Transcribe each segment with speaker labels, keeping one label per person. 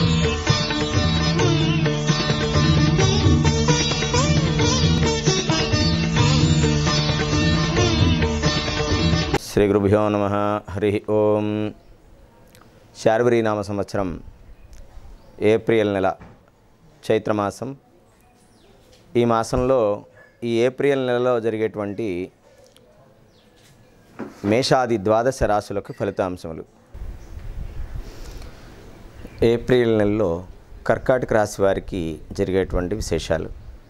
Speaker 1: శ్రీ గురుభ్యో నమ హరి ఓం శార్వరీ నామ సంవత్సరం ఏప్రిల్ నెల చైత్రమాసం ఈ మాసంలో ఈ ఏప్రిల్ నెలలో జరిగేటువంటి మేషాది ద్వాదశ రాశులకు ఫలితాంశములు ఏప్రిల్ నెలలో కర్కాటక రాశి వారికి జరిగేటువంటి విశేషాలు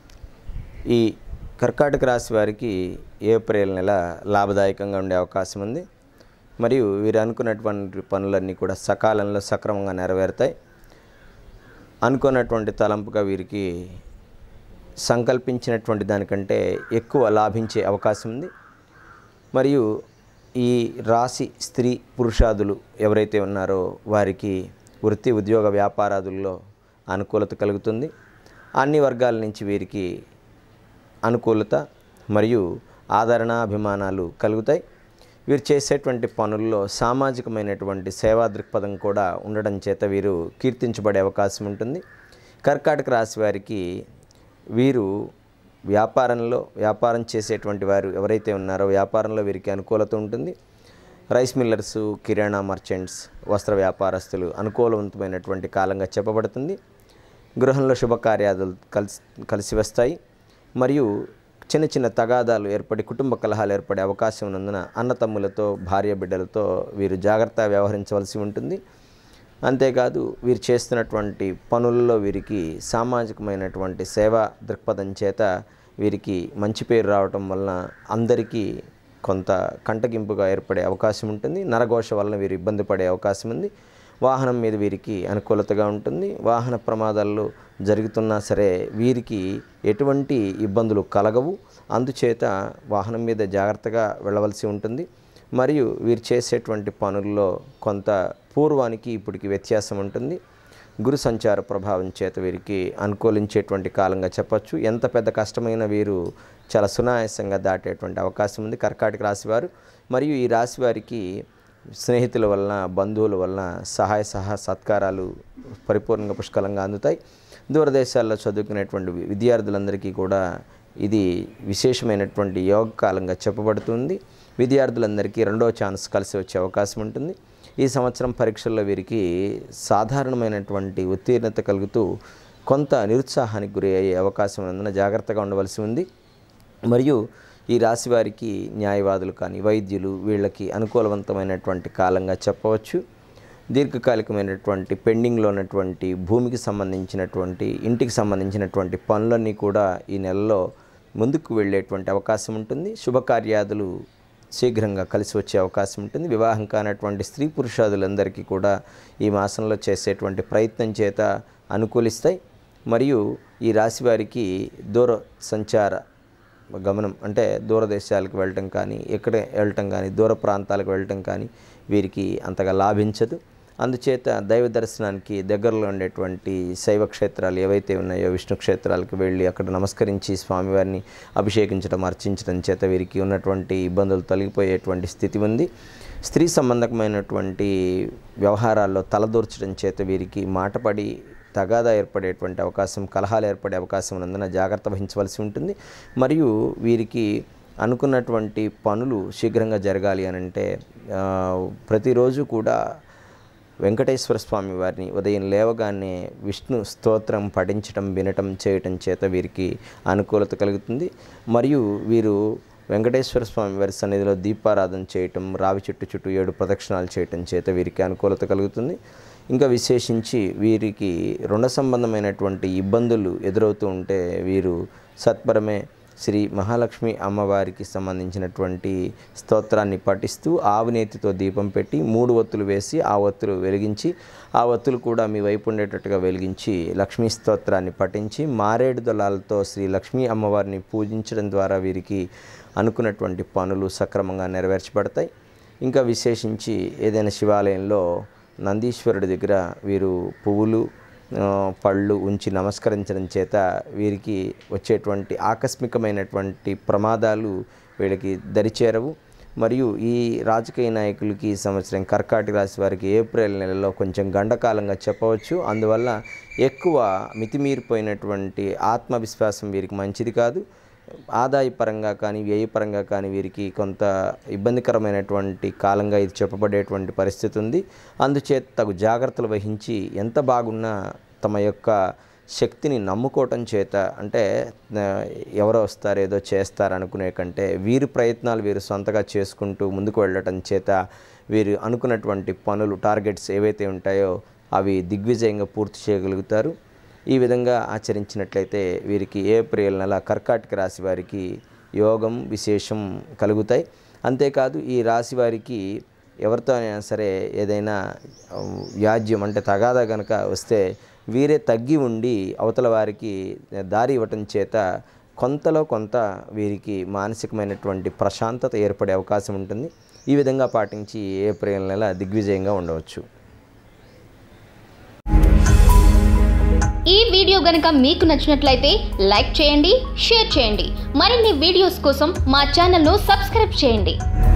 Speaker 1: ఈ కర్కాటక రాశి వారికి ఏప్రిల్ నెల లాభదాయకంగా ఉండే అవకాశం ఉంది మరియు వీరు అనుకున్నటువంటి పనులన్నీ కూడా సకాలంలో సక్రమంగా నెరవేరుతాయి అనుకున్నటువంటి తలంపుగా వీరికి సంకల్పించినటువంటి దానికంటే ఎక్కువ లాభించే అవకాశం ఉంది మరియు ఈ రాశి స్త్రీ పురుషాదులు ఎవరైతే ఉన్నారో వారికి వృత్తి ఉద్యోగ వ్యాపారాదుల్లో అనుకూలత కలుగుతుంది అన్ని వర్గాల నుంచి వీరికి అనుకూలత మరియు ఆదరణ అభిమానాలు కలుగుతాయి వీరు చేసేటువంటి పనుల్లో సామాజికమైనటువంటి సేవా దృక్పథం కూడా ఉండడం చేత వీరు కీర్తించబడే అవకాశం ఉంటుంది కర్కాటక రాశి వారికి వీరు వ్యాపారంలో వ్యాపారం చేసేటువంటి వారు ఎవరైతే ఉన్నారో వ్యాపారంలో వీరికి అనుకూలత ఉంటుంది రైస్ మిల్లర్స్ కిరాణా మర్చెంట్స్ వస్త్ర వ్యాపారస్తులు అనుకూలవంతమైనటువంటి కాలంగా చెప్పబడుతుంది గృహంలో శుభకార్యాలు కలిసి కలిసి వస్తాయి మరియు చిన్న చిన్న తగాదాలు ఏర్పడి కుటుంబ కలహాలు ఏర్పడే అవకాశం ఉన్నందున అన్నతమ్ములతో భార్య బిడ్డలతో వీరు జాగ్రత్త వ్యవహరించవలసి ఉంటుంది అంతేకాదు వీరు చేస్తున్నటువంటి పనుల్లో వీరికి సామాజికమైనటువంటి సేవా దృక్పథం చేత వీరికి మంచి పేరు రావటం వలన అందరికీ కొంత కంటగింపుగా ఏర్పడే అవకాశం ఉంటుంది నరఘోష వలన వీరు ఇబ్బంది పడే అవకాశం ఉంది వాహనం మీద వీరికి అనుకూలతగా ఉంటుంది వాహన ప్రమాదాలు జరుగుతున్నా సరే వీరికి ఎటువంటి ఇబ్బందులు కలగవు అందుచేత వాహనం మీద జాగ్రత్తగా వెళ్ళవలసి ఉంటుంది మరియు వీరు చేసేటువంటి పనుల్లో కొంత పూర్వానికి ఇప్పటికి వ్యత్యాసం ఉంటుంది గురు సంచార ప్రభావం చేత వీరికి అనుకూలించేటువంటి కాలంగా చెప్పచ్చు ఎంత పెద్ద కష్టమైన వీరు చాలా సునాయాసంగా దాటేటువంటి అవకాశం ఉంది కర్కాటక రాశి వారు మరియు ఈ రాశి వారికి స్నేహితుల వలన బంధువుల వలన సహాయ సహా సత్కారాలు పరిపూర్ణంగా పుష్కలంగా అందుతాయి దూరదేశాల్లో చదువుకునేటువంటి విద్యార్థులందరికీ కూడా ఇది విశేషమైనటువంటి యోగ కాలంగా చెప్పబడుతుంది విద్యార్థులందరికీ రెండో ఛాన్స్ కలిసి వచ్చే అవకాశం ఉంటుంది ఈ సంవత్సరం పరీక్షల్లో వీరికి సాధారణమైనటువంటి ఉత్తీర్ణత కలుగుతూ కొంత నిరుత్సాహానికి గురి అయ్యే అవకాశం ఉన్నందున జాగ్రత్తగా ఉండవలసి ఉంది మరియు ఈ రాశి వారికి న్యాయవాదులు కానీ వైద్యులు వీళ్ళకి అనుకూలవంతమైనటువంటి కాలంగా చెప్పవచ్చు దీర్ఘకాలికమైనటువంటి పెండింగ్లో ఉన్నటువంటి భూమికి సంబంధించినటువంటి ఇంటికి సంబంధించినటువంటి పనులన్నీ కూడా ఈ నెలలో ముందుకు వెళ్ళేటువంటి అవకాశం ఉంటుంది శుభకార్యాదులు శీఘ్రంగా కలిసి వచ్చే అవకాశం ఉంటుంది వివాహం కానటువంటి స్త్రీ పురుషాదులందరికీ కూడా ఈ మాసంలో చేసేటువంటి ప్రయత్నం చేత అనుకూలిస్తాయి మరియు ఈ రాశి వారికి దూర సంచార గమనం అంటే దూరదేశాలకు వెళ్ళటం కానీ ఎక్కడ వెళ్ళటం కానీ దూర ప్రాంతాలకు వెళ్ళటం కానీ వీరికి అంతగా లాభించదు అందుచేత దైవ దర్శనానికి దగ్గరలో ఉండేటువంటి శైవ క్షేత్రాలు ఏవైతే ఉన్నాయో విష్ణు క్షేత్రాలకు వెళ్ళి అక్కడ నమస్కరించి స్వామివారిని అభిషేకించడం అర్చించడం చేత వీరికి ఉన్నటువంటి ఇబ్బందులు తొలగిపోయేటువంటి స్థితి ఉంది స్త్రీ సంబంధకమైనటువంటి వ్యవహారాల్లో తలదూర్చడం చేత వీరికి మాటపడి తగాదా ఏర్పడేటువంటి అవకాశం కలహాలు ఏర్పడే అవకాశం ఉన్నందున జాగ్రత్త వహించవలసి ఉంటుంది మరియు వీరికి అనుకున్నటువంటి పనులు శీఘ్రంగా జరగాలి అని అంటే ఆ, ప్రతిరోజు కూడా వెంకటేశ్వర స్వామి వారిని ఉదయం లేవగానే విష్ణు స్తోత్రం పఠించటం వినటం చేయటం చేత వీరికి అనుకూలత కలుగుతుంది మరియు వీరు వెంకటేశ్వర స్వామి వారి సన్నిధిలో దీపారాధన చేయటం రావి చెట్టు చుట్టూ ఏడు ప్రదక్షిణాలు చేయటం చేత వీరికి అనుకూలత కలుగుతుంది ఇంకా విశేషించి వీరికి రుణ సంబంధమైనటువంటి ఇబ్బందులు ఎదురవుతూ ఉంటే వీరు సత్వరమే శ్రీ మహాలక్ష్మి అమ్మవారికి సంబంధించినటువంటి స్తోత్రాన్ని పఠిస్తూ ఆవునేతితో దీపం పెట్టి మూడు ఒత్తులు వేసి ఆ ఒత్తులు వెలిగించి ఆ ఒత్తులు కూడా మీ వైపు ఉండేటట్టుగా వెలిగించి లక్ష్మీ స్తోత్రాన్ని పఠించి మారేడు దళాలతో శ్రీ లక్ష్మీ అమ్మవారిని పూజించడం ద్వారా వీరికి అనుకున్నటువంటి పనులు సక్రమంగా నెరవేర్చబడతాయి ఇంకా విశేషించి ఏదైనా శివాలయంలో నందీశ్వరుడి దగ్గర వీరు పువ్వులు ఆ, పళ్ళు ఉంచి నమస్కరించడం చేత వీరికి వచ్చేటువంటి ఆకస్మికమైనటువంటి ప్రమాదాలు వీళ్ళకి దరిచేరవు మరియు ఈ రాజకీయ నాయకులకి ఈ సంవత్సరం కర్కాటక రాశి వారికి ఏప్రిల్ నెలలో కొంచెం గండకాలంగా చెప్పవచ్చు అందువల్ల ఎక్కువ మితిమీరిపోయినటువంటి ఆత్మవిశ్వాసం వీరికి మంచిది కాదు ఆదాయపరంగా కానీ వ్యయపరంగా కానీ వీరికి కొంత ఇబ్బందికరమైనటువంటి కాలంగా ఇది చెప్పబడేటువంటి పరిస్థితి ఉంది అందుచేత తగు జాగ్రత్తలు వహించి ఎంత బాగున్నా తమ యొక్క శక్తిని నమ్ముకోవటం చేత అంటే ఆ, ఎవరో వస్తారు ఏదో చేస్తారు అనుకునే కంటే వీరి ప్రయత్నాలు వీరు సొంతగా చేసుకుంటూ ముందుకు వెళ్ళటం చేత వీరు అనుకున్నటువంటి పనులు టార్గెట్స్ ఏవైతే ఉంటాయో అవి దిగ్విజయంగా పూర్తి చేయగలుగుతారు ఈ విధంగా ఆచరించినట్లయితే వీరికి ఏప్రిల్ నెల కర్కాటక రాశి వారికి యోగం విశేషం కలుగుతాయి అంతేకాదు ఈ రాశి వారికి ఎవరితో అయినా సరే ఏదైనా ఆ, వ్యాజ్యం అంటే తగాదా కనుక వస్తే వీరే తగ్గి ఉండి అవతల వారికి దారి ఇవ్వటం చేత కొంతలో కొంత వీరికి మానసికమైనటువంటి ప్రశాంతత ఏర్పడే అవకాశం ఉంటుంది ఈ విధంగా పాటించి ఏప్రిల్ నెల దిగ్విజయంగా ఉండవచ్చు
Speaker 2: ఈ వీడియో గనుక మీకు నచ్చినట్లయితే లైక్ చేయండి షేర్ చేయండి మరిన్ని వీడియోస్ కోసం మా ఛానల్ను సబ్స్క్రైబ్ చేయండి